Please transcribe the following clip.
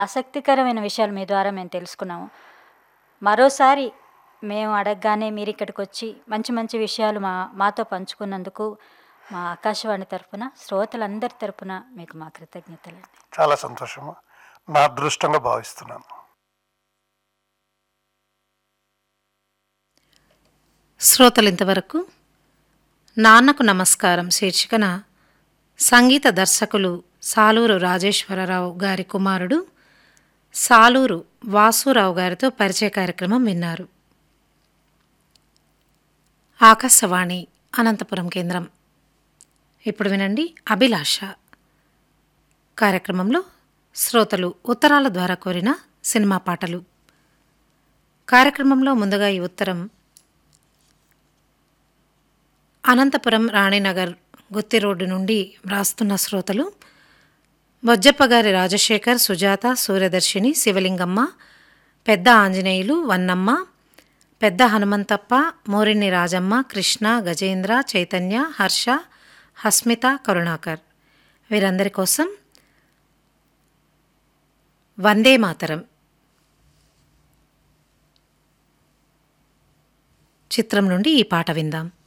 ఆసక్తికరమైన విషయాలు మీ ద్వారా మేము తెలుసుకున్నాము మరోసారి మేము అడగగానే మీరు ఇక్కడికి వచ్చి మంచి మంచి విషయాలు మా మాతో పంచుకున్నందుకు మా ఆకాశవాణి తరపున శ్రోతలందరి తరపున మీకు మా కృతజ్ఞతలండి చాలా సంతోషము నా అదృష్టంగా భావిస్తున్నాను శ్రోతలు ఇంతవరకు నాన్నకు నమస్కారం శీర్షికన సంగీత దర్శకులు సాలూరు రాజేశ్వరరావు గారి కుమారుడు సాలూరు వాసురావు గారితో పరిచయ కార్యక్రమం విన్నారు ఆకాశవాణి అనంతపురం కేంద్రం ఇప్పుడు వినండి అభిలాష కార్యక్రమంలో శ్రోతలు ఉత్తరాల ద్వారా కోరిన సినిమా పాటలు కార్యక్రమంలో ముందుగా ఈ ఉత్తరం అనంతపురం రాణినగర్ గుత్తి రోడ్డు నుండి వ్రాస్తున్న శ్రోతలు బొజ్జప్పగారి రాజశేఖర్ సుజాత సూర్యదర్శిని శివలింగమ్మ పెద్ద ఆంజనేయులు వన్నమ్మ పెద్ద హనుమంతప్ప మోరిని రాజమ్మ కృష్ణ గజేంద్ర చైతన్య హర్ష హస్మిత కరుణాకర్ వీరందరి కోసం వందే మాతరం చిత్రం నుండి ఈ పాట విందాం